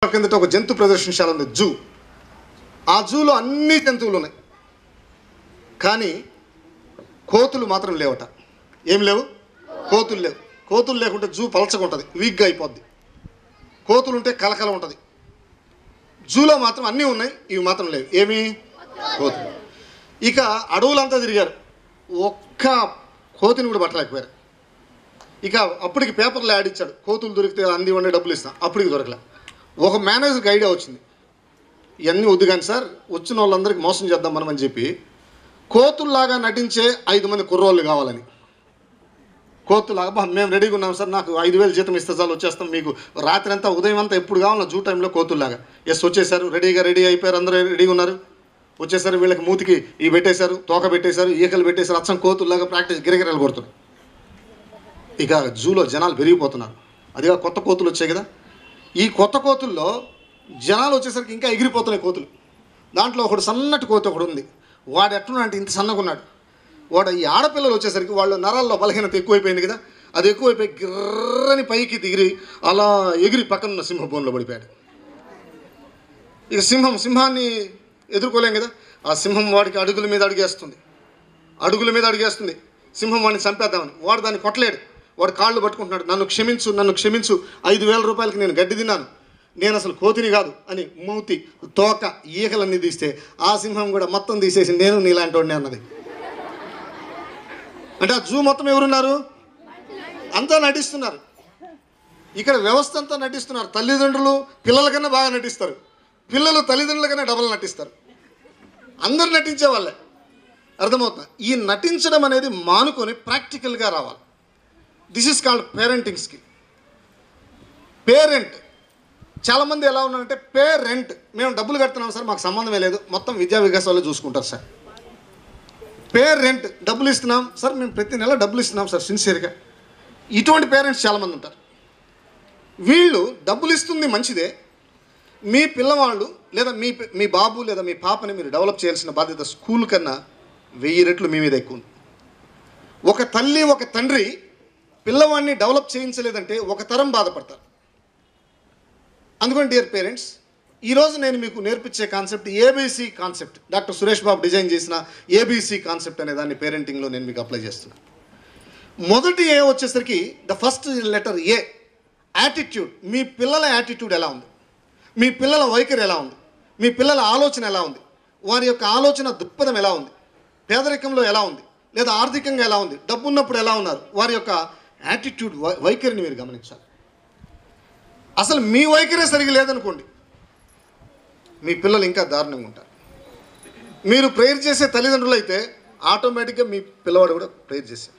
కిందట ఒక జంతు ప్రదర్శనశాల ఉంది జూ ఆ జూలో అన్ని జంతువులు ఉన్నాయి కానీ కోతులు మాత్రం లేవట ఏం లేవు కోతులు లేవు కోతులు లేకుంటే జూ పలచగా ఉంటుంది వీక్గా అయిపోద్ది కోతులు ఉంటే కలకల ఉంటుంది జూలో మాత్రం అన్నీ ఉన్నాయి ఇవి మాత్రం లేవు ఏమి కోతులు ఇక అడవులంతా తిరిగారు ఒక్క కోతిని కూడా పట్టలేకపోయారు ఇక అప్పటికి పేపర్లో యాడ్ ఇచ్చాడు కోతులు దొరికితే అంది వండే డబ్బులు ఇస్తాం అప్పటికి దొరకలే ఒక మేనేజర్కి ఐడియా వచ్చింది ఇవన్నీ వద్దు కానీ సార్ వచ్చిన వాళ్ళందరికీ మోసం చేద్దాం మనం అని చెప్పి కోతుల్లాగా నటించే ఐదు మంది కుర్రోళ్ళు కావాలని కోతులాగా బా మేము రెడీగా ఉన్నాం సార్ నాకు ఐదు వేలు జీతం ఇస్తే చాలు వచ్చేస్తాం మీకు రాత్రి అంతా ఉదయం అంతా ఎప్పుడు కావాలన్నా జూ టైంలో కోతుల్లాగా ఎస్ వచ్చేసారు రెడీగా రెడీ అయిపోయారు అందరూ రెడీగా ఉన్నారు వచ్చేసారు వీళ్ళకి మూతికి ఇవి పెట్టేశారు తోక పెట్టేశారు ఈకలు పెట్టేశారు అచ్చం కోతుల్లాగా ప్రాక్టీస్ గిరగిరలు కొడుతున్నారు ఇక జూలో జనాలు పెరిగిపోతున్నారు అదిగా కొత్త కోతులు వచ్చాయి కదా ఈ కొత్త కోతుల్లో జనాలు వచ్చేసరికి ఇంకా ఎగిరిపోతున్నాయి కోతులు దాంట్లో ఒకడు సన్నటి కోతి ఒకడు ఉంది వాడు ఎట్లున్నాడంటే ఇంత సన్నగా ఉన్నాడు వాడు ఈ ఆడపిల్లలు వచ్చేసరికి వాళ్ళు నరాల్లో బలహీనత ఎక్కువైపోయింది కదా అది ఎక్కువైపోయి గిర్రని పైకి దిగిరి అలా ఎగిరి పక్కన ఉన్న సింహ బోన్లో పడిపోయాడు ఇక సింహం సింహాన్ని ఎదుర్కోలేం కదా ఆ సింహం వాడికి అడుగుల మీద అడిగేస్తుంది అడుగుల మీద అడిగేస్తుంది సింహం వాడిని చంపేద్దామని వాడు దాన్ని కొట్టలేడు వాడు కాళ్ళు పట్టుకుంటున్నాడు నన్ను క్షమించు నన్ను క్షమించు ఐదు వేల రూపాయలకి నేను గడ్డి తిన్నాను నేను అసలు కోతిని కాదు అని మూతి తోక ఈకలన్నీ తీస్తే ఆ సింహం కూడా మొత్తం తీసేసి నేను నీలాంటి వాడిని అన్నది అంటే ఆ జూ మొత్తం ఎవరున్నారు అంతా నటిస్తున్నారు ఇక్కడ వ్యవస్థ అంతా నటిస్తున్నారు తల్లిదండ్రులు పిల్లల కన్నా బాగా నటిస్తారు పిల్లలు తల్లిదండ్రుల కన్నా డబల్ నటిస్తారు అందరు నటించే వాళ్ళే అర్థమవుతుందా ఈ నటించడం అనేది మానుకొని ప్రాక్టికల్గా రావాలి this is called parenting skill parent చాలామంది ఎలా ఉన్నారంటే పేరెంట్ మేము డబ్బులు కడుతున్నాం సార్ మాకు సంబంధమే లేదు మొత్తం విద్యా వికాసాలు చూసుకుంటారు సార్ పేరెంట్ డబ్బులు ఇస్తున్నాం సార్ మేము ప్రతి నెల డబ్బులు ఇస్తున్నాం సార్ సిన్సియర్గా ఇటువంటి పేరెంట్స్ చాలామంది ఉంటారు వీళ్ళు డబ్బులు ఇస్తుంది మంచిదే మీ పిల్లవాళ్ళు లేదా మీ పి- మీ బాబు లేదా మీ పాపని మీరు డెవలప్ చేయాల్సిన బాధ్యత స్కూల్ కన్నా వెయ్యి రెట్లు మీ మీద ఎక్కువ ఉంది ఒక తల్లి ఒక తండ్రి పిల్లవాడిని డెవలప్ చేయించలేదంటే ఒక తరం బాధపడతారు అందుకని డియర్ పేరెంట్స్ ఈరోజు నేను మీకు నేర్పించే concept ABC concept doctor Suresh Babu design చేసిన ఏబీసీ కాన్సెప్ట్ అనే దాన్ని పేరెంటింగ్లో నేను మీకు అప్లై చేస్తున్నాను మొదటి ఏ వచ్చేసరికి the first letter A attitude మీ పిల్లల యాటిట్యూడ్ ఎలా ఉంది మీ పిల్లల వైఖరి ఎలా ఉంది మీ పిల్లల ఆలోచన ఎలా ఉంది వారి యొక్క ఆలోచన దృక్పథం ఎలా ఉంది పేదరికంలో ఎలా ఉంది లేదా ఆర్థికంగా ఎలా ఉంది డబ్బు ఉన్నప్పుడు ఎలా ఉన్నారు వారి యొక్క యాటిట్యూడ్ వై- వైఖరిని మీరు గమనించాలి అసలు మీ వైఖరే సరిగా లేదనుకోండి మీ పిల్లలు ఇంకా దారుణంగా ఉంటారు మీరు ప్రేయర్ చేసే తల్లిదండ్రులు అయితే ఆటోమేటిక్గా మీ పిల్లవాడు కూడా ప్రేయర్ చేశారు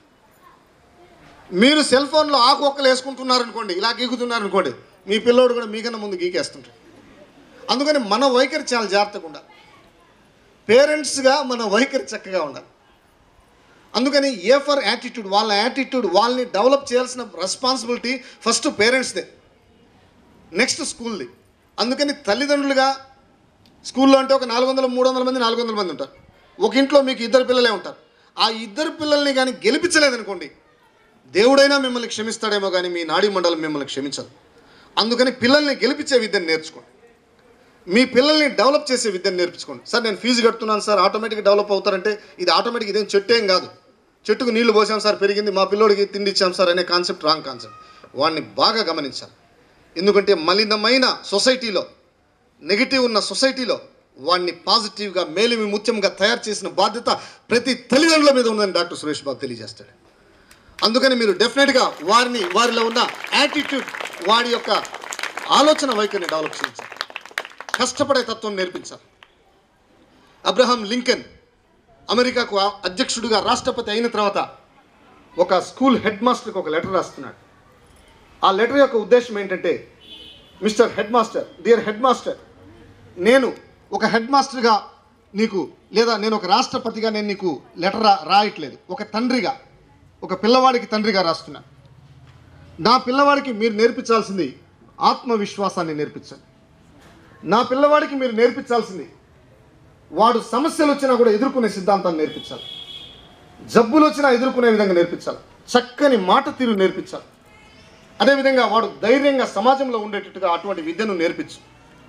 మీరు సెల్ ఫోన్లో ఆకు ఒక్కలు వేసుకుంటున్నారనుకోండి ఇలా గీకుతున్నారనుకోండి మీ పిల్లోడు కూడా మీకన్నా ముందు గీకేస్తుంటాడు అందుకని మన వైఖరి చాలా జాగ్రత్తగా ఉండాలి పేరెంట్స్గా మన వైఖరి చక్కగా ఉండాలి అందుకని ఏ ఫర్ యాటిట్యూడ్ వాళ్ళ యాటిట్యూడ్ వాళ్ళని డెవలప్ చేయాల్సిన రెస్పాన్సిబిలిటీ ఫస్ట్ పేరెంట్స్దే నెక్స్ట్ స్కూల్ది అందుకని తల్లిదండ్రులుగా స్కూల్లో అంటే ఒక నాలుగు వందల మూడు వందల మంది నాలుగు వందల మంది ఉంటారు ఒక ఇంట్లో మీకు ఇద్దరు పిల్లలే ఉంటారు ఆ ఇద్దరు పిల్లల్ని కానీ గెలిపించలేదనుకోండి దేవుడైనా మిమ్మల్ని క్షమిస్తాడేమో కానీ మీ నాడీ మండలం మిమ్మల్ని క్షమించదు అందుకని పిల్లల్ని గెలిపించే విద్యను నేర్చుకోండి మీ పిల్లల్ని డెవలప్ చేసే విద్యను నేర్పించుకోండి సార్ నేను ఫీజు కడుతున్నాను సార్ ఆటోమేటిక్గా డెవలప్ అవుతారంటే ఇది ఆటోమేటిక్ ఇదేం చెట్టు ఏం కాదు చెట్టుకు నీళ్లు పోసాం సార్ పెరిగింది మా పిల్లోడికి తిండి ఇచ్చాం సార్ అనే కాన్సెప్ట్ రాంగ్ కాన్సెప్ట్ వాడిని బాగా గమనించాలి ఎందుకంటే మలినమైన సొసైటీలో నెగిటివ్ ఉన్న సొసైటీలో వాడిని పాజిటివ్గా మేలిమి ముత్యంగా తయారు చేసిన బాధ్యత ప్రతి తల్లిదండ్రుల మీద ఉందని డాక్టర్ సురేష్ బాబు తెలియజేస్తాడు అందుకని మీరు డెఫినెట్గా వారిని వారిలో ఉన్న యాటిట్యూడ్ వాడి యొక్క ఆలోచన వైఖరిని డెవలప్ చేయించాలి కష్టపడే తత్వం నేర్పించాలి అబ్రహాం లింకన్ అమెరికాకు ఆ- అధ్యక్షుడిగా రాష్ట్రపతి అయిన తర్వాత ఒక స్కూల్ హెడ్ మాస్టర్కి ఒక లెటర్ రాస్తున్నాడు ఆ లెటర్ యొక్క ఉద్దేశం ఏంటంటే mister head master dear head master నేను ఒక హెడ్ మాస్టర్గా నీకు లేదా నేను ఒక రాష్ట్రపతిగా నేను నీకు లెటర్ రా రాయట్లేదు ఒక తండ్రిగా ఒక పిల్లవాడికి తండ్రిగా రాస్తున్నాను నా పిల్లవాడికి మీరు నేర్పించాల్సింది ఆత్మవిశ్వాసాన్ని నేర్పించండి నా పిల్లవాడికి మీరు నేర్పించాల్సింది వాడు సమస్యలు వచ్చినా కూడా ఎదుర్కొనే సిద్ధాంతాన్ని నేర్పించాలి జబ్బులు వచ్చినా ఎదుర్కొనే విధంగా నేర్పించాలి చక్కని మాట తీరు నేర్పించాలి అదేవిధంగా వాడు ధైర్యంగా సమాజంలో ఉండేటట్టుగా అటువంటి విద్యను నేర్పించు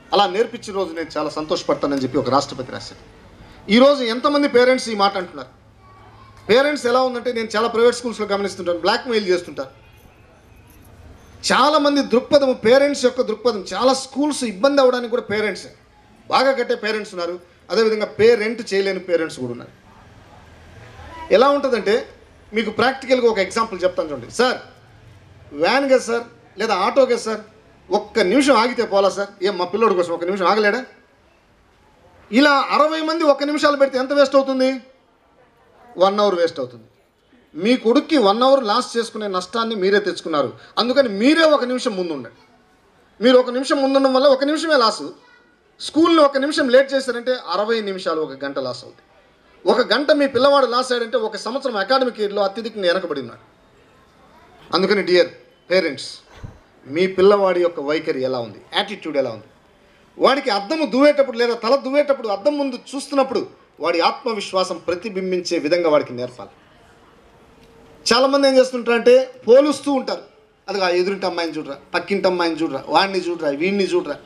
అలా నేర్పించిన రోజు నేను చాలా సంతోషపడతానని చెప్పి ఒక రాష్ట్రపతి రాశాడు ఈరోజు ఎంతమంది పేరెంట్స్ ఈ మాట అంటున్నారు పేరెంట్స్ ఎలా ఉందంటే నేను చాలా ప్రైవేట్ స్కూల్స్లో గమనిస్తుంటాను బ్లాక్మెయిల్ చేస్తుంటారు చాలామంది దృక్పథం పేరెంట్స్ యొక్క దృక్పథం చాలా స్కూల్స్ ఇబ్బంది అవ్వడానికి కూడా పేరెంట్స్ బాగా కట్టే పేరెంట్స్ ఉన్నారు అదేవిధంగా పే రెంట్ చేయలేని పేరెంట్స్ కూడా ఉన్నారు ఎలా ఉంటుందంటే మీకు ప్రాక్టికల్గా ఒక ఎగ్జాంపుల్ చెప్తాను చూడండి సార్ వ్యాన్ కదా సార్ లేదా ఆటో కదా సార్ ఒక్క నిమిషం ఆగితే పోలా సార్ ఏం మా పిల్లోడి కోసం ఒక నిమిషం ఆగలేడా ఇలా అరవై మంది ఒక్క నిమిషాలు పెడితే ఎంత వేస్ట్ అవుతుంది వన్ అవర్ వేస్ట్ అవుతుంది మీ కొడుక్కి వన్ అవర్ లాస్ చేసుకునే నష్టాన్ని మీరే తెచ్చుకున్నారు అందుకని మీరే ఒక నిమిషం ముందు ఉండండి మీరు ఒక నిమిషం ముందుండడం వల్ల ఒక నిమిషమే లాసు స్కూల్లో ఒక నిమిషం లేట్ చేశారంటే అరవై నిమిషాలు ఒక గంట లాస్ అవుతుంది ఒక గంట మీ పిల్లవాడు లాస్ అయ్యాడంటే ఒక సంవత్సరం అకాడమిక్ ఇయర్లో అత్యధికంగా వెనకబడి ఉన్నాడు అందుకని డియర్ పేరెంట్స్ మీ పిల్లవాడి యొక్క వైఖరి ఎలా ఉంది యాటిట్యూడ్ ఎలా ఉంది వాడికి అద్దము దువ్వేటప్పుడు లేదా తల దువ్వేటప్పుడు అద్దం ముందు చూస్తున్నప్పుడు వాడి ఆత్మవిశ్వాసం ప్రతిబింబించే విధంగా వాడికి నేర్పాలి చాలామంది ఏం చేస్తుంటారంటే పోలుస్తూ ఉంటారు అది ఆ ఎదురింటి అమ్మాయిని చూడరా పక్కింటి అమ్మాయిని చూడరా వాడిని చూడరా వీడిని చూడరా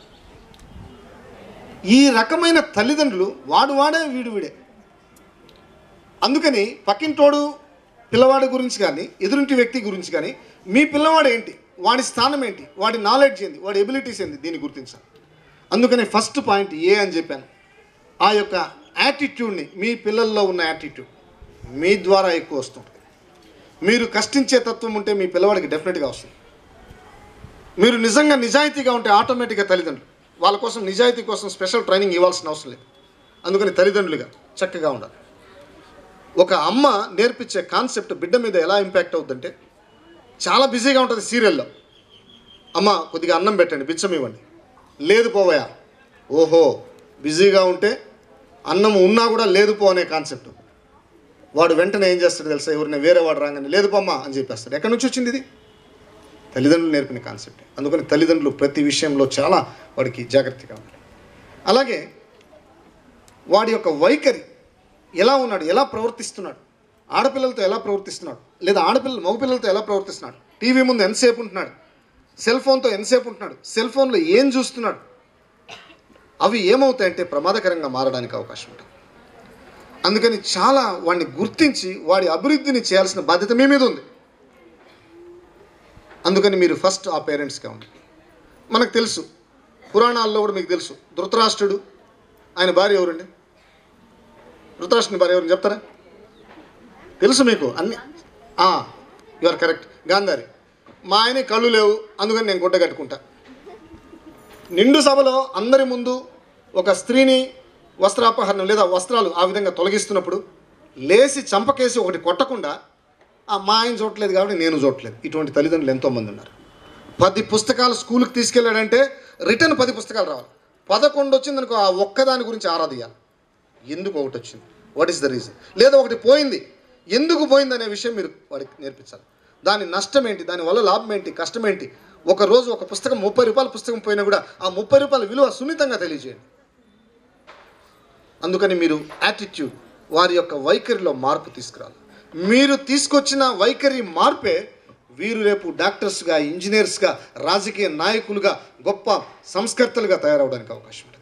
ఈ రకమైన తల్లిదండ్రులు వాడు వాడే వీడు వీడే అందుకని పక్కింటోడు పిల్లవాడి గురించి కానీ ఎదురింటి వ్యక్తి గురించి కానీ మీ పిల్లవాడు ఏంటి వాడి స్థానం ఏంటి వాడి నాలెడ్జ్ ఏంటి వాడి ఎబిలిటీస్ ఏంటి దీన్ని గుర్తించాలి అందుకని ఫస్ట్ పాయింట్ ఏ అని చెప్పాను ఆ యొక్క యాటిట్యూడ్ని మీ పిల్లల్లో ఉన్న యాటిట్యూడ్ మీ ద్వారా ఎక్కువ వస్తుంది మీరు కష్టించే తత్వం ఉంటే మీ పిల్లవాడికి డెఫినెట్గా వస్తుంది మీరు నిజంగా నిజాయితీగా ఉంటే ఆటోమేటిక్గా తల్లిదండ్రులు వాళ్ళ కోసం నిజాయితీ కోసం స్పెషల్ ట్రైనింగ్ ఇవ్వాల్సిన అవసరం లేదు అందుకని తల్లిదండ్రులుగా చక్కగా ఉండాలి ఒక అమ్మ నేర్పించే కాన్సెప్ట్ బిడ్డ మీద ఎలా ఇంపాక్ట్ అవుతుందంటే చాలా బిజీగా ఉంటుంది సీరియల్లో అమ్మ కొద్దిగా అన్నం పెట్టండి బిచ్చం ఇవ్వండి లేదు పోవయా ఓహో బిజీగా ఉంటే అన్నం ఉన్నా కూడా లేదు పో అనే కాన్సెప్ట్ వాడు వెంటనే ఏం చేస్తాడు తెలుసా ఎవరిని వేరే వాడు రాగానే లేదు పోమ్మా అని చెప్పేస్తాడు ఎక్కడి నుంచి వచ్చింది ఇది తల్లిదండ్రులు నేర్పిన కాన్సెప్ట్ అందుకని తల్లిదండ్రులు ప్రతి విషయంలో చాలా వాడికి జాగ్రత్తగా ఉండాలి అలాగే వాడి యొక్క వైఖరి ఎలా ఉన్నాడు ఎలా ప్రవర్తిస్తున్నాడు ఆడపిల్లలతో ఎలా ప్రవర్తిస్తున్నాడు లేదా ఆడపిల్లలు మగపిల్లలతో ఎలా ప్రవర్తిస్తున్నాడు టీవీ ముందు ఎంతసేపు ఉంటున్నాడు సెల్ ఫోన్తో ఎంతసేపు ఉంటున్నాడు సెల్ ఫోన్లో ఏం చూస్తున్నాడు అవి ఏమవుతాయంటే ప్రమాదకరంగా మారడానికి అవకాశం ఉంటుంది అందుకని చాలా వాడిని గుర్తించి వాడి అభివృద్ధిని చేయాల్సిన బాధ్యత మీ మీద ఉంది అందుకని మీరు ఫస్ట్ ఆ పేరెంట్స్గా ఉంది మనకు తెలుసు పురాణాల్లో కూడా మీకు తెలుసు ధృతరాష్ట్రుడు ఆయన భార్య ఎవరండి ధృతరాష్ట్రుని భార్య ఎవరు చెప్తారా తెలుసు మీకు అన్ని యు ఆర్ కరెక్ట్ గాంధారి మా ఆయన కళ్ళు లేవు అందుకని నేను గుడ్డ కట్టుకుంటా నిండు సభలో అందరి ముందు ఒక స్త్రీని వస్త్రాపహరణం లేదా వస్త్రాలు ఆ విధంగా తొలగిస్తున్నప్పుడు లేచి చంపకేసి ఒకటి కొట్టకుండా ఆ మా ఆయన చూడట్లేదు కాబట్టి నేను చూడట్లేదు ఇటువంటి తల్లిదండ్రులు ఎంతోమంది ఉన్నారు పది పుస్తకాలు స్కూల్కి తీసుకెళ్ళాడంటే రిటర్న్ పది పుస్తకాలు రావాలి పదకొండు వచ్చిందనుకో ఆ ఒక్కదాని గురించి ఆరాధియాలి ఎందుకు ఒకటి వచ్చింది వాట్ ఈస్ ద రీజన్ లేదా ఒకటి పోయింది ఎందుకు పోయింది అనే విషయం మీరు వాడికి నేర్పించాలి దాని నష్టం ఏంటి దాని వల్ల లాభం ఏంటి కష్టం ఏంటి ఒక రోజు ఒక పుస్తకం ముప్పై రూపాయల పుస్తకం పోయినా కూడా ఆ ముప్పై రూపాయల విలువ సున్నితంగా తెలియజేయండి అందుకని మీరు యాటిట్యూడ్ వారి యొక్క వైఖరిలో మార్పు తీసుకురావాలి మీరు తీసుకొచ్చిన వైఖరి మార్పే వీరు రేపు డాక్టర్స్గా ఇంజనీర్స్గా రాజకీయ నాయకులుగా గొప్ప సంస్కర్తలుగా తయారవడానికి అవకాశం ఉంటుంది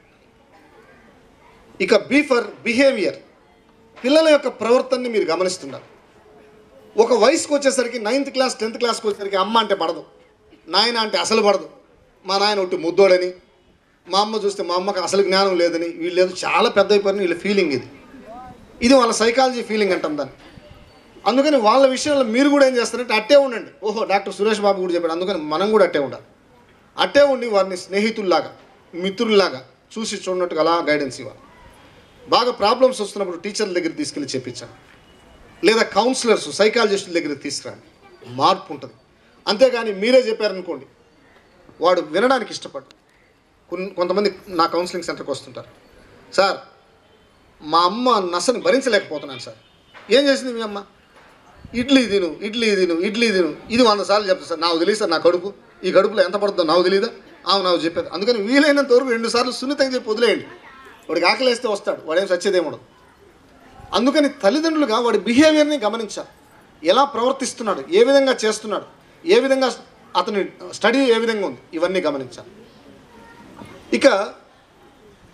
ఇక బీ ఫర్ బిహేవియర్ పిల్లల యొక్క ప్రవర్తనని మీరు గమనిస్తున్నారు ఒక వయసుకు వచ్చేసరికి నైన్త్ క్లాస్ టెన్త్ క్లాస్కి వచ్చేసరికి అమ్మ అంటే పడదు నాయన అంటే అసలు పడదు మా నాయన ఒకటి ముద్దోడని మా అమ్మ చూస్తే మా అమ్మకి అసలు జ్ఞానం లేదని వీళ్ళు ఏదో చాలా పెద్ద అయిపోయిన వీళ్ళ ఫీలింగ్ ఇది ఇది వాళ్ళ సైకాలజీ ఫీలింగ్ అంటాం దాన్ని అందుకని వాళ్ళ విషయంలో మీరు కూడా ఏం చేస్తారంటే అట్టే ఉండండి ఓహో డాక్టర్ సురేష్ బాబు కూడా చెప్పాడు అందుకని మనం కూడా అట్టే ఉండాలి అట్టే ఉండి వారిని స్నేహితుల్లాగా మిత్రుల్లాగా చూసి చూడనట్టుగా అలా గైడెన్స్ ఇవ్వాలి బాగా ప్రాబ్లమ్స్ వస్తున్నప్పుడు టీచర్ల దగ్గర తీసుకెళ్ళి చెప్పించాను లేదా కౌన్సిలర్స్ సైకాలజిస్టుల దగ్గర తీసుకురండి మార్పు ఉంటుంది అంతేగాని మీరే చెప్పారనుకోండి వాడు వినడానికి ఇష్టపడు కొన్- కొంతమంది నా కౌన్సిలింగ్ సెంటర్కి వస్తుంటారు సార్ మా అమ్మ నసని భరించలేకపోతున్నాను సార్ ఏం చేసింది మీ అమ్మ ఇడ్లీ తిను ఇడ్లీ తిను ఇడ్లీ తిను ఇది వంద సార్లు చెప్తా సార్ నాకు తెలియదు సార్ నా కడుపు ఈ కడుపులో ఎంత పడుతుందో నాకు తెలియదా ఆమె నాకు చెప్పేది అందుకని వీలైనంత వరకు రెండు సార్లు సున్నితంగా చెప్పి వదిలేయండి వాడికి ఆకలేస్తే వస్తాడు వాడేం సచ్చేదేమడు అందుకని తల్లిదండ్రులుగా వాడి బిహేవియర్ని గమనించాలి ఎలా ప్రవర్తిస్తున్నాడు ఏ విధంగా చేస్తున్నాడు ఏ విధంగా అతని స్టడీ ఏ విధంగా ఉంది ఇవన్నీ గమనించాలి ఇక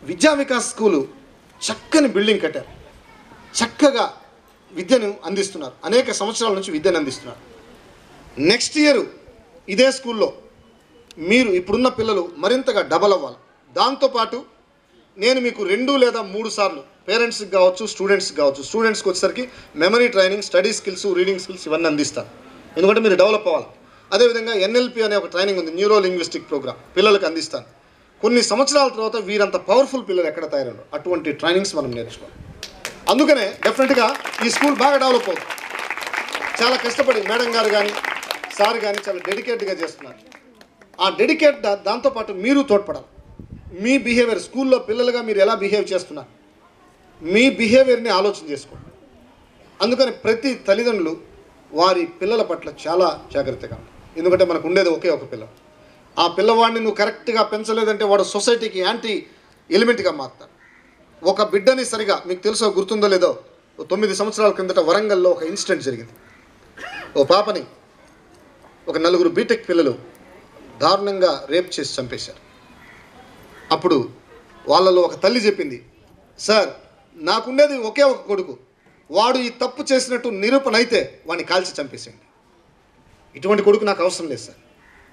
విద్యా వికాస్ స్కూలు చక్కని బిల్డింగ్ కట్టారు చక్కగా విద్యను అందిస్తున్నారు అనేక సంవత్సరాల నుంచి విద్యను అందిస్తున్నారు నెక్స్ట్ ఇయర్ ఇదే స్కూల్లో మీరు ఇప్పుడున్న పిల్లలు మరింతగా డబల్ అవ్వాలి దాంతోపాటు నేను మీకు రెండు లేదా మూడు సార్లు పేరెంట్స్కి కావచ్చు స్టూడెంట్స్కి కావచ్చు స్టూడెంట్స్కి వచ్చేసరికి memory training study skills reading skills ఇవన్నీ అందిస్తాను ఎందుకంటే మీరు డెవలప్ అవ్వాలి అదేవిధంగా ఎన్ఎల్పి అనే ఒక ట్రైనింగ్ ఉంది న్యూరో లింగ్విస్టిక్ ప్రోగ్రామ్ పిల్లలకు అందిస్తాను కొన్ని సంవత్సరాల తర్వాత వీరంత పవర్ఫుల్ పిల్లలు ఎక్కడ తయారయ్యారు అటువంటి ట్రైనింగ్స్ మనం నేర్చుకోవాలి అందుకనే డెఫినెట్గా ఈ స్కూల్ బాగా డెవలప్ అవుతుంది చాలా కష్టపడి మేడం గారు కానీ సార్ కానీ చాలా డెడికేట్గా చేస్తున్నారు ఆ డెడికేట్ దా- దాంతోపాటు మీరు తోడ్పడాలి మీ బిహేవియర్ స్కూల్లో పిల్లలుగా మీరు ఎలా బిహేవ్ చేస్తున్నారు మీ బిహేవియర్ని ఆలోచన చేసుకోండి అందుకని ప్రతి తల్లిదండ్రులు వారి పిల్లల పట్ల చాలా జాగ్రత్తగా ఉండాలి ఎందుకంటే మనకు ఉండేది ఒకే ఒక పిల్ల ఆ పిల్లవాడిని నువ్వు కరెక్ట్గా పెంచలేదంటే వాడు సొసైటీకి యాంటీ ఎలిమెంట్గా మారుతాడు ఒక బిడ్డని సరిగా మీకు తెలుసో గుర్తుందో లేదో ఓ తొమ్మిది సంవత్సరాల కిందట వరంగల్లో ఒక ఇన్సిడెంట్ జరిగింది ఓ పాపని ఒక నలుగురు బీటెక్ పిల్లలు దారుణంగా రేప్ చేసి చంపేశారు అప్పుడు వాళ్ళలో ఒక తల్లి చెప్పింది సార్ నాకుండేది ఒకే ఒక కొడుకు వాడు ఈ తప్పు చేసినట్టు నిరూపణ అయితే వాడిని కాల్చి చంపేసేయండి ఇటువంటి కొడుకు నాకు అవసరం లేదు సార్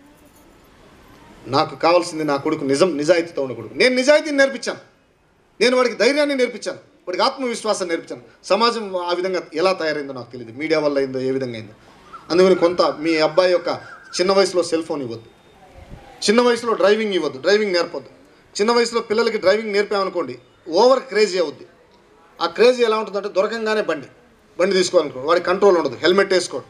నాకు కావాల్సింది నా కొడుకు నిజం నిజాయితీతో ఉన్న కొడుకు నేను నిజాయితీని నేర్పించాను నేను వాడికి ధైర్యాన్ని నేర్పించాను వాడికి ఆత్మవిశ్వాసాన్ని నేర్పించాను సమాజం ఆ విధంగా ఎలా తయారైందో నాకు తెలియదు మీడియా వల్ల అయిందో ఏ విధంగా అయిందో అందుకని కొంత మీ అబ్బాయి యొక్క చిన్న వయసులో సెల్ ఫోన్ ఇవ్వద్దు చిన్న వయసులో డ్రైవింగ్ ఇవ్వద్దు డ్రైవింగ్ నేర్పొద్దు చిన్న వయసులో పిల్లలకి డ్రైవింగ్ నేర్పామనుకోండి ఓవర్ క్రేజీ అవుద్ది ఆ క్రేజీ ఎలా ఉంటుందంటే దొరకంగానే బండి బండి తీసుకోవాలనుకో వాడి కంట్రోల్ ఉండదు హెల్మెట్ వేసుకోడు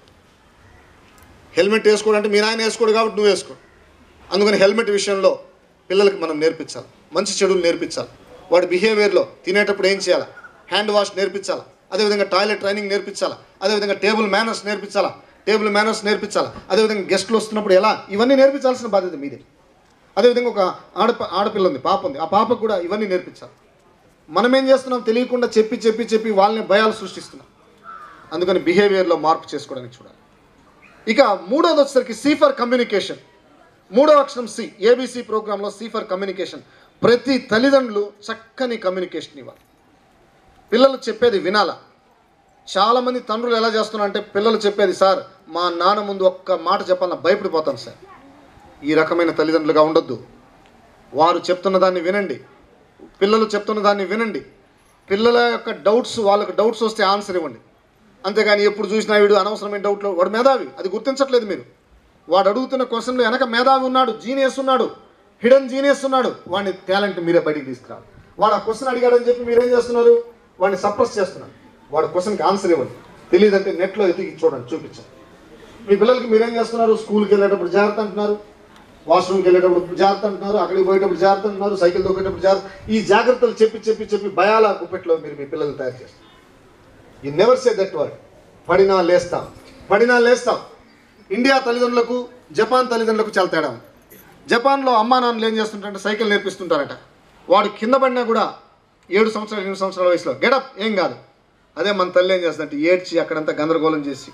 హెల్మెట్ వేసుకోవడం అంటే మీ నాయన వేసుకోడు కాబట్టి నువ్వు వేసుకో అందుకని హెల్మెట్ విషయంలో పిల్లలకి మనం నేర్పించాలి మంచి చెడులు నేర్పించాలి వాడి బిహేవియర్లో తినేటప్పుడు ఏం చేయాలి హ్యాండ్ వాష్ నేర్పించాలి అదేవిధంగా టాయిలెట్ ట్రైనింగ్ నేర్పించాలా అదేవిధంగా టేబుల్ మేనర్స్ నేర్పించాలా టేబుల్ మేనర్స్ నేర్పించాలా అదేవిధంగా గెస్ట్లు వస్తున్నప్పుడు ఎలా ఇవన్నీ నేర్పించాల్సిన బాధ్యత మీదే అదేవిధంగా ఒక ఆడ ఆడపిల్ల ఉంది పాప ఉంది ఆ పాపకు కూడా ఇవన్నీ నేర్పించాలి మనం ఏం చేస్తున్నాం తెలియకుండా చెప్పి చెప్పి చెప్పి వాళ్ళని భయాలు సృష్టిస్తున్నాం అందుకని బిహేవియర్లో మార్పు చేసుకోవడానికి చూడాలి ఇక మూడోది వచ్చేసరికి సి ఫర్ కమ్యూనికేషన్ మూడో అక్షరం సి ఏబిసి ప్రోగ్రాంలో సి ఫర్ కమ్యూనికేషన్ ప్రతి తల్లిదండ్రులు చక్కని కమ్యూనికేషన్ ఇవ్వాలి పిల్లలు చెప్పేది వినాలా చాలామంది తండ్రులు ఎలా చేస్తున్నారు అంటే పిల్లలు చెప్పేది సార్ మా నాన్న ముందు ఒక్క మాట చెప్పాలన్నా భయపడిపోతాను సార్ ఈ రకమైన తల్లిదండ్రులుగా ఉండొద్దు వారు చెప్తున్న దాన్ని వినండి పిల్లలు చెప్తున్న దాన్ని వినండి పిల్లల యొక్క డౌట్స్ వాళ్ళకి డౌట్స్ వస్తే ఆన్సర్ ఇవ్వండి అంతేగాని ఎప్పుడు చూసినా వీడు అనవసరమైన డౌట్లు వాడు మేధావి అది గుర్తించట్లేదు మీరు వాడు అడుగుతున్న క్వశ్చన్లో వెనక మేధావి ఉన్నాడు జీనియస్ ఉన్నాడు హిడెన్ జీనియస్ ఉన్నాడు వాడిని టాలెంట్ మీరే బయటికి తీసుకురావాలి వాడు ఆ క్వశ్చన్ అడిగాడని చెప్పి మీరేం చేస్తున్నారు వాడిని సప్రెస్ చేస్తున్నారు వాడు క్వశ్చన్కి ఆన్సర్ ఇవ్వండి తెలియదంటే నెట్లో ఎతికి చూడండి చూపించండి మీ పిల్లలకి మీరేం చేస్తున్నారు స్కూల్కి వెళ్ళేటప్పుడు జాగ్రత్త అంటున్నారు వాష్రూమ్కి వెళ్ళేటప్పుడు జాగ్రత్త అంటున్నారు అక్కడికి పోయేటప్పుడు జాగ్రత్త అంటున్నారు సైకిల్ దొక్కేటప్పుడు జాగ్రత్త ఈ జాగ్రత్తలు చెప్పి చెప్పి చెప్పి భయాల గుప్పెట్లో మీరు మీ పిల్లల్ని తయారు చేస్తారు you never say that word పడినా లేస్తాం పడినా లేస్తాం ఇండియా తల్లిదండ్రులకు జపాన్ తల్లిదండ్రులకు చాలా తేడా ఉంది జపాన్లో అమ్మా నాన్నలు ఏం చేస్తుంటారంటే సైకిల్ నేర్పిస్తుంటారట వాడు కింద పడినా కూడా ఏడు సంవత్సరాలు ఎనిమిది సంవత్సరాల వయసులో గెడప్ ఏం కాదు అదే మన తల్లి ఏం చేస్తుందంటే ఏడ్చి అక్కడంతా గందరగోళం చేసి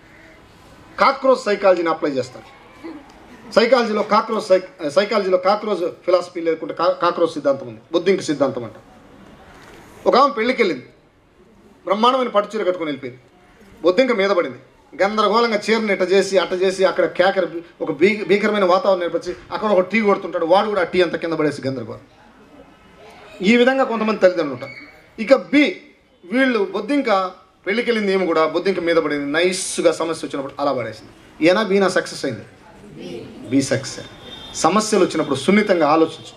కాక్రోచ్ సైకాలజీని అప్లై చేస్తారు సైకాలజీలో కాక్రోచ్ సై సైకాలజీలో కాక్రోచ్ ఫిలాసఫీ లేకుంటే కా కాక్రోచ్ సిద్ధాంతం ఉంది బుద్ధింక సిద్ధాంతం అంట ఒక ఆమె పెళ్ళికి వెళ్ళింది బ్రహ్మాండమైన పట్టు చీర కట్టుకొని వెళ్ళిపోయింది బొద్దింక మీద పడింది గందరగోళంగా చీరని ఇట్ట చేసి అట్ట చేసి అక్కడ కేకర ఒక భీ భీకరమైన వాతావరణం నేర్పించి అక్కడ ఒక టీ కొడుతుంటాడు వాడు కూడా ఆ టీ అంతా కింద పడేసి గందరగోళం ఈ విధంగా కొంతమంది తల్లిదండ్రులు ఉంటారు ఇక బి వీళ్ళు బొద్దింక పెళ్ళికి వెళ్ళింది ఏమి కూడా బొద్దింక మీద పడింది నైస్గా సమస్య వచ్చినప్పుడు అలా పడేసింది ఈయన బీనా సక్సెస్ అయింది బీ సక్సెస్ సమస్యలు వచ్చినప్పుడు సున్నితంగా ఆలోచించు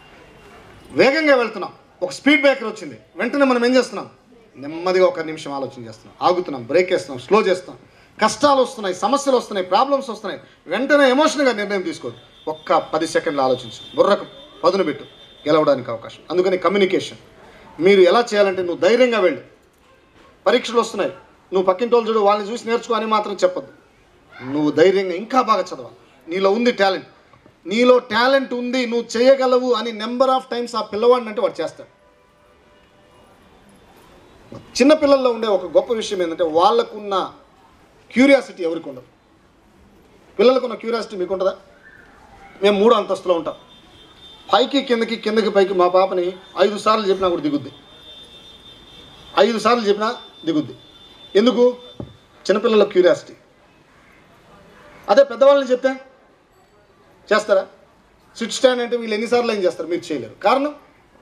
వేగంగా వెళ్తున్నాం ఒక స్పీడ్ బ్రేకర్ వచ్చింది వెంటనే మనం ఏం చేస్తున్నాం నెమ్మదిగా ఒక నిమిషం ఆలోచన చేస్తున్నాం ఆగుతున్నాం బ్రేక్ వేస్తున్నాం స్లో చేస్తున్నాం కష్టాలు వస్తున్నాయి సమస్యలు వస్తున్నాయి ప్రాబ్లమ్స్ వస్తున్నాయి వెంటనే ఎమోషనల్గా నిర్ణయం తీసుకోవద్దు ఒక్క పది సెకండ్లు ఆలోచించు బుర్రకు పదును పెట్టు గెలవడానికి అవకాశం అందుకని కమ్యూనికేషన్ మీరు ఎలా చేయాలంటే నువ్వు ధైర్యంగా వెళ్ళు పరీక్షలు వస్తున్నాయి నువ్వు పక్కింటి వాళ్ళు చూడు వాళ్ళని చూసి నేర్చుకో అని మాత్రం చెప్పొద్దు నువ్వు ధైర్యంగా ఇంకా బాగా చదవాలి నీలో ఉంది టాలెంట్ నీలో టాలెంట్ ఉంది నువ్వు చేయగలవు అని నెంబర్ ఆఫ్ టైమ్స్ ఆ పిల్లవాడిని అంటే వాడు చేస్తాడు చిన్న పిల్లల్లో ఉండే ఒక గొప్ప విషయం ఏంటంటే వాళ్ళకున్న క్యూరియాసిటీ ఎవరికి ఉండదు పిల్లలకున్న క్యూరియాసిటీ మీకు ఉంటుందా మేము మూడో అంతస్తులో ఉంటాం పైకి కిందకి కిందకి పైకి మా పాపని ఐదు సార్లు చెప్పినా కూడా దిగుద్ది ఐదు సార్లు చెప్పినా దిగుద్ది ఎందుకు చిన్నపిల్లల క్యూరియాసిటీ అదే పెద్దవాళ్ళని చెప్తే చేస్తారా సిట్ స్టాండ్ అంటే వీళ్ళు ఎన్నిసార్లు ఏం చేస్తారు మీరు చేయలేరు కారణం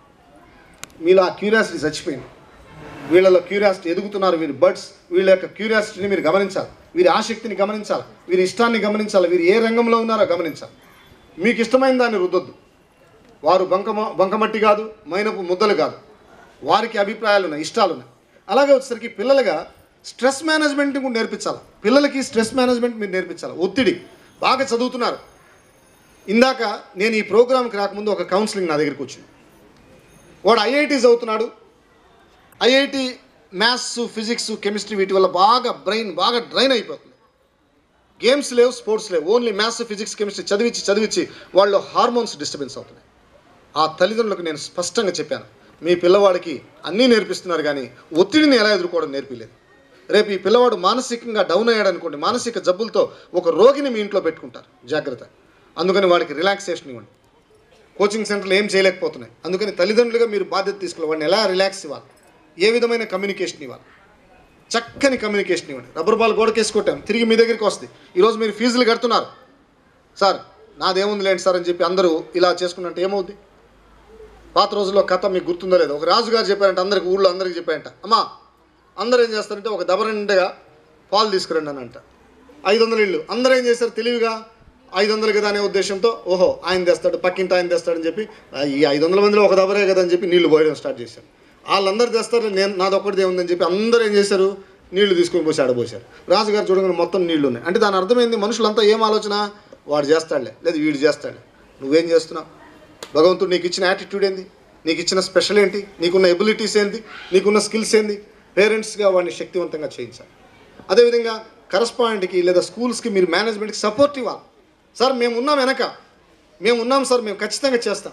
మీలో ఆ క్యూరియాసిటీ చచ్చిపోయింది వీళ్ళలో క్యూరియాసిటీ ఎదుగుతున్నారు వీరి బర్డ్స్ వీళ్ళ యొక్క క్యూరియాసిటీని మీరు గమనించాలి వీరి ఆసక్తిని గమనించాలి వీరి ఇష్టాన్ని గమనించాలి వీరు ఏ రంగంలో ఉన్నారో గమనించాలి మీకు ఇష్టమైన దాన్ని రుద్దొద్దు వారు బంకమ బంకమట్టి కాదు మైనపు ముద్దలు కాదు వారికి అభిప్రాయాలు ఉన్నాయి ఇష్టాలు ఉన్నాయి అలాగే వచ్చేసరికి పిల్లలుగా స్ట్రెస్ మేనేజ్మెంట్ కూడా నేర్పించాలి పిల్లలకి స్ట్రెస్ మేనేజ్మెంట్ మీరు నేర్పించాలి ఒత్తిడి బాగా చదువుతున్నారు ఇందాక నేను ఈ ప్రోగ్రామ్కి రాకముందు ఒక కౌన్సిలింగ్ నా దగ్గరికి వచ్చింది వాడు ఐఐటి చదువుతున్నాడు ఐఐటి మ్యాథ్స్ ఫిజిక్స్ కెమిస్ట్రీ వీటి వల్ల బాగా బ్రెయిన్ బాగా డ్రైన్ అయిపోతుంది గేమ్స్ లేవు స్పోర్ట్స్ లేవు ఓన్లీ మ్యాథ్స్ ఫిజిక్స్ కెమిస్ట్రీ చదివించి చదివించి వాళ్ళు హార్మోన్స్ డిస్టర్బెన్స్ అవుతున్నాయి ఆ తల్లిదండ్రులకు నేను స్పష్టంగా చెప్పాను మీ పిల్లవాడికి అన్నీ నేర్పిస్తున్నారు కానీ ఒత్తిడిని ఎలా ఎదుర్కోవడం నేర్పిలేదు రేపు ఈ పిల్లవాడు మానసికంగా డౌన్ అయ్యాడు అనుకోండి మానసిక జబ్బులతో ఒక రోగిని మీ ఇంట్లో పెట్టుకుంటారు జాగ్రత్త అందుకని వాడికి రిలాక్సేషన్ ఇవ్వండి కోచింగ్ సెంటర్లు ఏం చేయలేకపోతున్నాయి అందుకని తల్లిదండ్రులుగా మీరు బాధ్యత తీసుకోవాలి వాడిని ఎలా రిలాక్స్ ఇవ్వాలి ఏ విధమైన కమ్యూనికేషన్ ఇవ్వాలి చక్కని కమ్యూనికేషన్ ఇవ్వండి రబ్బర్ బాల్ గోడకేసి కొట్టాం తిరిగి మీ దగ్గరికి వస్తుంది ఈరోజు మీరు ఫీజులు కడుతున్నారు సార్ నాదేముంది లేండి సార్ అని చెప్పి అందరూ ఇలా చేసుకున్నట్టు ఏమవుద్ది పాత రోజుల్లో కథ మీకు గుర్తుందో లేదో ఒక రాజుగారు చెప్పారంట అందరికి ఊళ్ళో అందరికి చెప్పారంట అమ్మా అందరూ ఏం చేస్తారంటే ఒక దబర నిండుగా పాలు తీసుకురండి అని అంట ఐదు వందల ఇల్లు అందరూ ఏం చేస్తారు తెలివిగా ఐదు వందలు కదా అనే ఉద్దేశంతో ఓహో ఆయన తెస్తాడు పక్కింటి ఆయన తెస్తాడని చెప్పి "ఆ, ఈ ఐదు వందల మందిలో ఒక దబరే కదా అని చెప్పి నీళ్లు పోయడం స్టార్ట్ చేశారు వాళ్ళందరూ తెస్తారు నేను నాది ఒక్కటిదే ఉందని చెప్పి అందరూ ఏం చేశారు నీళ్లు తీసుకొని పోసి ఆడబోసారు రాజుగారు చూడగానే మొత్తం నీళ్లు ఉన్నాయి అంటే దాని అర్థమైంది మనుషులంతా ఏం ఆలోచన వాడు చేస్తాడులే లేదు వీడు చేస్తాడులే నువ్వేం చేస్తున్నావు భగవంతుడు నీకు ఇచ్చిన యాటిట్యూడ్ ఏంది నీకు ఇచ్చిన స్పెషల్ ఏంటి నీకున్న ఎబిలిటీస్ ఏంటి నీకున్న స్కిల్స్ ఏంది పేరెంట్స్గా వాడిని శక్తివంతంగా చేయించాలి అదేవిధంగా కరస్పాండెంట్కి లేదా స్కూల్స్కి మీరు మేనేజ్మెంట్కి సపోర్ట్ ఇవ్వాలి సార్ మేము ఉన్నాం వెనక మేము ఉన్నాం సార్ మేము ఖచ్చితంగా చేస్తాం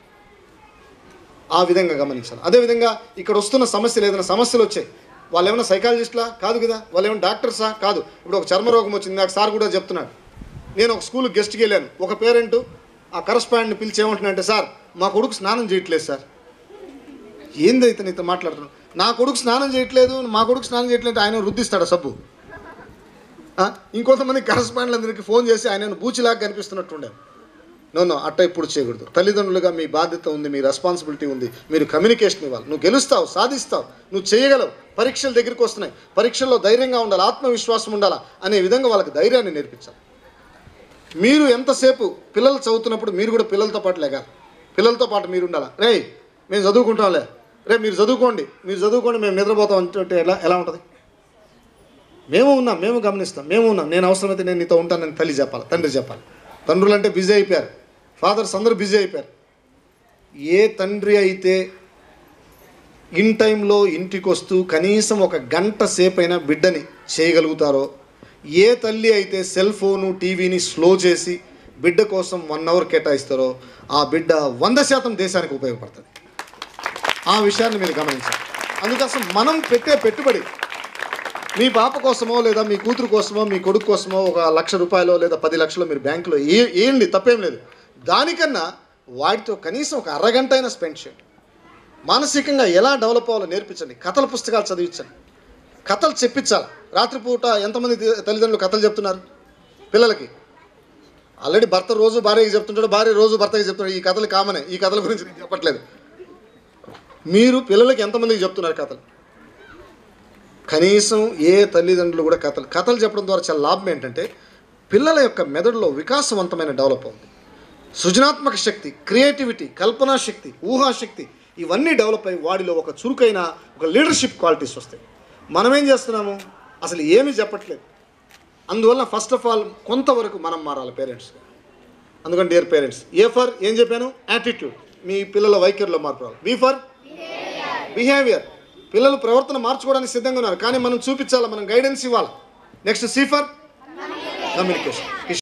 ఆ విధంగా గమనించాలి అదేవిధంగా ఇక్కడ వస్తున్న సమస్యలు ఏదైనా సమస్యలు వచ్చాయి వాళ్ళు ఏమైనా సైకాలజిస్టులా కాదు కదా వాళ్ళు ఏమైనా డాక్టర్సా కాదు ఇప్పుడు ఒక చర్మ రోగం వచ్చింది నాకు సార్ కూడా చెప్తున్నాడు నేను ఒక స్కూల్ గెస్ట్కి వెళ్ళాను ఒక పేరెంట్ ఆ కరస్పాండెంట్ని పిలిచి ఏమంటున్నాడంటే సార్ మా కొడుకు స్నానం చేయట్లేదు సార్ ఏంది ఇతను ఇతను మాట్లాడుతున్నాడు నా కొడుకు స్నానం చేయట్లేదు మా కొడుకు స్నానం చేయట్లేదు ఆయన రుద్దిస్తాడు సబ్బు ఆ? ఇంకొంతమంది కరస్పాండ్లందరికీ ఫోన్ చేసి ఆయన బూచిలాగా కనిపిస్తున్నట్టుండే నో నో అట్ట ఇప్పుడు చేయకూడదు తల్లిదండ్రులుగా మీ బాధ్యత ఉంది మీ రెస్పాన్సిబిలిటీ ఉంది మీరు కమ్యూనికేషన్ ఇవ్వాలి నువ్వు గెలుస్తావు సాధిస్తావు నువ్వు చేయగలవు పరీక్షల దగ్గరికి వస్తున్నాయి పరీక్షల్లో ధైర్యంగా ఉండాలి ఆత్మవిశ్వాసం ఉండాలా అనే విధంగా వాళ్ళకి ధైర్యాన్ని నేర్పించాలి మీరు ఎంతసేపు పిల్లలు చదువుతున్నప్పుడు మీరు కూడా పిల్లలతో పాటు లేగాలి పిల్లలతో పాటు మీరు ఉండాలా రే మేము చదువుకుంటాంలే రే మీరు చదువుకోండి మీరు చదువుకోండి మేము నిద్రపోతాం అంటే ఎలా ఎలా ఉంటుంది మేము ఉన్నాం మేము గమనిస్తాం మేము ఉన్నాం నేను అవసరమైతే నేను నీతో ఉంటానని తల్లి చెప్పాలి తండ్రి చెప్పాలి తండ్రులు అంటే బిజీ అయిపోయారు ఫాదర్స్ అందరూ బిజీ అయిపోయారు ఏ తండ్రి అయితే ఇన్ టైంలో ఇంటికి వస్తూ కనీసం ఒక గంట సేపైనా బిడ్డని చేయగలుగుతారో ఏ తల్లి అయితే సెల్ ఫోను టీవీని స్లో చేసి బిడ్డ కోసం వన్ అవర్ కేటాయిస్తారో ఆ బిడ్డ వంద శాతం దేశానికి ఉపయోగపడుతుంది ఆ విషయాన్ని మీరు గమనించాలి అందుకోసం మనం పెట్టే పెట్టుబడి మీ పాప కోసమో లేదా మీ కూతురు కోసమో మీ కొడుకు కోసమో ఒక లక్ష రూపాయలు లేదా పది లక్షలు మీరు బ్యాంకులో ఏ ఏంటి తప్పేం లేదు దానికన్నా వాటితో కనీసం ఒక అరగంట అయినా స్పెండ్ చేయండి మానసికంగా ఎలా డెవలప్ అవ్వాలో నేర్పించండి కథల పుస్తకాలు చదివించండి కథలు చెప్పించాలి రాత్రిపూట ఎంతమంది తి- తల్లిదండ్రులు కథలు చెప్తున్నారు పిల్లలకి ఆల్రెడీ భర్త రోజు భార్యకి చెప్తుంటాడు భార్య రోజు భర్తకి చెప్తున్నాడు ఈ కథలు కామనే ఈ కథల గురించి నేను చెప్పట్లేదు మీరు పిల్లలకి ఎంతమందికి చెప్తున్నారు కథలు కనీసం ఏ తల్లిదండ్రులు కూడా కథలు కథలు చెప్పడం ద్వారా చాలా లాభం ఏంటంటే పిల్లల యొక్క మెదడులో వికాసవంతమైన డెవలప్ అవుతుంది సృజనాత్మక శక్తి క్రియేటివిటీ కల్పనా శక్తి ఊహాశక్తి ఇవన్నీ డెవలప్ అయ్యి వాడిలో ఒక చురుకైన ఒక లీడర్షిప్ క్వాలిటీస్ వస్తాయి మనం ఏం చేస్తున్నాము అసలు ఏమీ చెప్పట్లేదు అందువల్ల ఫస్ట్ ఆఫ్ ఆల్ కొంతవరకు మనం మారాలి పేరెంట్స్ అందుకని డియర్ పేరెంట్స్ ఏ ఫర్ ఏం చెప్పాను యాటిట్యూడ్ మీ పిల్లల వైఖరిలో మార్పు రావాలి బీ ఫర్ బిహేవియర్ పిల్లలు ప్రవర్తన మార్చుకోవడానికి సిద్ధంగా ఉన్నారు కానీ మనం చూపించాలి మనం గైడెన్స్ ఇవ్వాలి నెక్స్ట్ సి ఫర్ కమ్యూనికేషన్